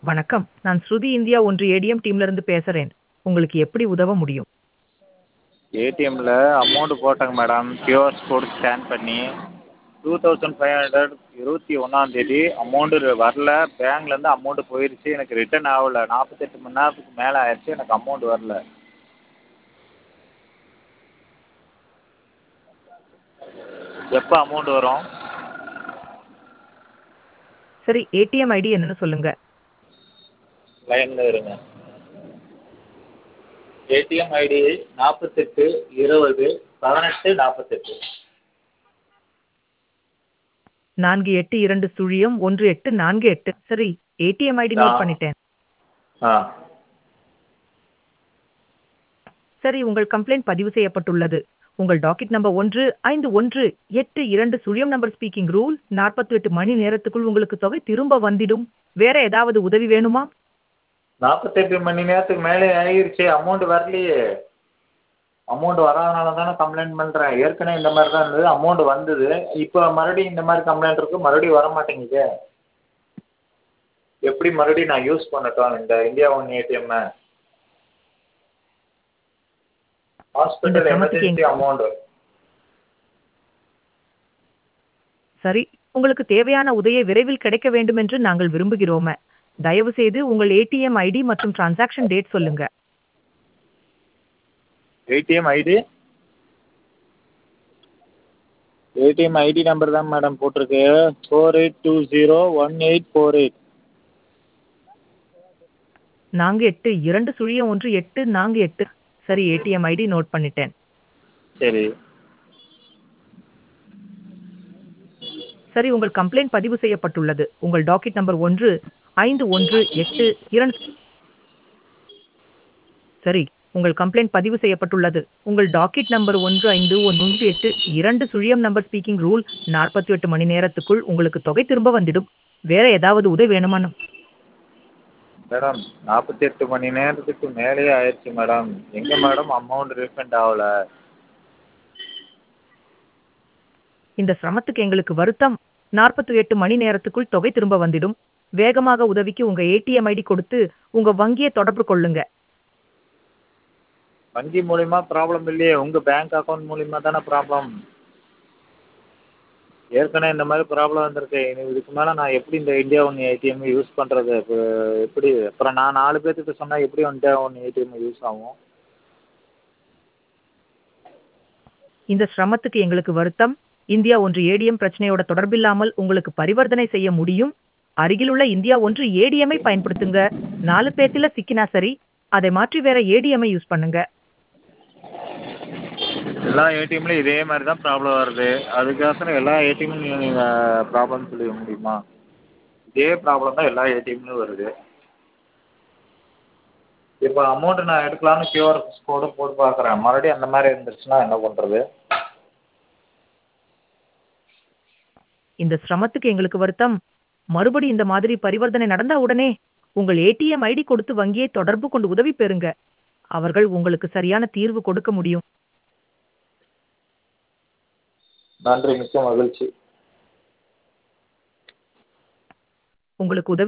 வணக்கம் நான் ஸ்ருதி இந்தியா ஒன்று ஏடிஎம் டீம்ல இருந்து பேசுறேன் உங்களுக்கு எப்படி உதவ முடியும் ஏடிஎம்மில் அமௌண்ட்டு போட்டேங்க மேடம் கியூஆர் கோடு ஸ்கேன் பண்ணி டூ தௌசண்ட் ஃபைவ் ஹண்ட்ரட் இருபத்தி ஒன்றாந்தேதி அமௌண்ட்டு வரல பேங்க்லேருந்து அமௌண்ட்டு போயிடுச்சு எனக்கு ரிட்டன் ஆகல நாற்பத்தெட்டு மணி நேரத்துக்கு மேலே ஆயிடுச்சு எனக்கு அமௌண்ட் வரல எப்போ அமௌண்ட் வரும் சரி ஏடிஎம் ஐடி என்னன்னு சொல்லுங்க லைனில் இருங்க ஏடிஎம் ஐடி நாற்பத்தெட்டு இருபது பதினெட்டு நாற்பத்தெட்டு நான்கு எட்டு இரண்டு சுழியம் ஒன்று எட்டு நான்கு எட்டு சரி ஏடிஎம் ஐடி நோட் ஆ. பண்ணிட்டேன் ஆ சரி உங்கள் கம்ப்ளைண்ட் பதிவு செய்யப்பட்டுள்ளது உங்கள் டாக்கெட் நம்பர் ஒன்று ஐந்து ஒன்று எட்டு இரண்டு சுழியம் நம்பர் ஸ்பீக்கிங் ரூல் நாற்பத்தி எட்டு மணி நேரத்துக்குள் உங்களுக்கு தொகை திரும்ப வந்திடும் வேற ஏதாவது உதவி வேணுமா நாற்பத்தெட்டு மணி நேரத்துக்கு மேலே ஆகிருச்சு அமௌண்ட் வரலையே அமௌண்ட் வராதனால தானே கம்ப்ளைண்ட் பண்ணுறேன் ஏற்கனவே இந்த மாதிரி தான் இருந்தது அமௌண்ட் வந்தது இப்போ மறுபடியும் இந்த மாதிரி கம்ப்ளைண்ட் இருக்கு மறுபடியும் வர மாட்டேங்குது எப்படி மறுபடியும் நான் யூஸ் பண்ணட்டும் இந்த இந்தியா ஒன் ஏடிஎம்மை ஹாஸ்பிட்டல் இந்த சமத்துக்கு எமர்ஜென்சி அமௌண்ட் சரி உங்களுக்கு தேவையான உதவியை விரைவில் கிடைக்க வேண்டும் என்று நாங்கள் விரும்புகிறோமே தயவு செய்து உங்கள் ஏடிஎம் ஐடி மற்றும் டிரான்சாக்ஷன் டேட் சொல்லுங்க ATM ID ATM ID number தான் மேடம் போட்டிருக்கு four eight two zero one eight four eight நான்கு எட்டு இரண்டு சுழியம் ஒன்று எட்டு நான்கு எட்டு சரி ஏடிஎம் ஐடி நோட் பண்ணிட்டேன் சரி சரி உங்கள் கம்ப்ளைண்ட் பதிவு செய்யப்பட்டுள்ளது உங்கள் டாக்கெட் நம்பர் ஒன்று ஐந்து ஒன்று எட்டு இரண்டு சரி உங்கள் கம்ப்ளைண்ட் பதிவு செய்யப்பட்டுள்ளது உங்கள் டாக்கெட் நம்பர் ஒன்று ஐந்து ஒன்று எட்டு இரண்டு சுழியம் நம்பர் ஸ்பீக்கிங் ரூல் நாற்பத்தி எட்டு மணி நேரத்துக்குள் உங்களுக்கு தொகை திரும்ப வந்துடும் வேற ஏதாவது உதவி வேணுமானு மேடம் நாற்பத்தெட்டு மணி நேரத்துக்கு மேலேயே ஆயிடுச்சு மேடம் எங்கே மேடம் அமௌண்ட் ரீஃபண்ட் ஆகல இந்த சிரமத்துக்கு எங்களுக்கு வருத்தம் நாற்பத்தி எட்டு மணி நேரத்துக்குள் தொகை திரும்ப வந்துடும் வேகமாக உதவிக்கு உங்க ஏடிஎம் ஐடி கொடுத்து உங்க வங்கியை தொடர்பு கொள்ளுங்க வங்கி மூலிமா ப்ராப்ளம் இல்லையே உங்கள் பேங்க் அக்கௌண்ட் மூலிமா தானே ப்ராப்ளம் ஏற்கனவே இந்த மாதிரி ப்ராப்ளம் வந்திருக்கு இனி இதுக்கு மேலே நான் எப்படி இந்த இந்தியா ஒன் ஏடிஎம் யூஸ் பண்ணுறது இப்போ எப்படி அப்புறம் நான் நாலு பேர்த்துட்ட சொன்னால் எப்படி இந்தியா ஒன் ஏடிஎம் யூஸ் ஆகும் இந்த சிரமத்துக்கு எங்களுக்கு வருத்தம் இந்தியா ஒன்று ஏடிஎம் பிரச்சனையோட தொடர்பில்லாமல் உங்களுக்கு பரிவர்த்தனை செய்ய முடியும் அருகிலுள்ள இந்தியா ஒன்று ஏடிஎம்ஐ பயன்படுத்துங்க நாலு பேத்துல சிக்கினா சரி அதை மாற்றி வேற ஏடிஎம்ஐ யூஸ் பண்ணுங்க எல்லா ஏடிஎம்லையும் இதே மாதிரி தான் ப்ராப்ளம் வருது அதுக்கோசரம் எல்லா ஏடிஎம்லையும் நீங்கள் ப்ராப்ளம் சொல்ல முடியுமா இதே ப்ராப்ளம் தான் எல்லா ஏடிஎம்லையும் வருது இப்போ அமௌண்ட்டு நான் எடுக்கலான்னு கியூஆர் கோடு போட்டு பார்க்குறேன் மறுபடியும் அந்த மாதிரி இருந்துச்சுன்னா என்ன பண்ணுறது இந்த சிரமத்துக்கு எங்களுக்கு வருத்தம் மறுபடி இந்த மாதிரி பரிவர்த்தனை நடந்தா உடனே உங்கள் ஏடிஎம் ஐடி கொடுத்து வங்கியை தொடர்பு கொண்டு உதவி பெறுங்க அவர்கள் உங்களுக்கு சரியான தீர்வு கொடுக்க முடியும் நன்றி மிக்க மகிழ்ச்சி உங்களுக்கு உதவி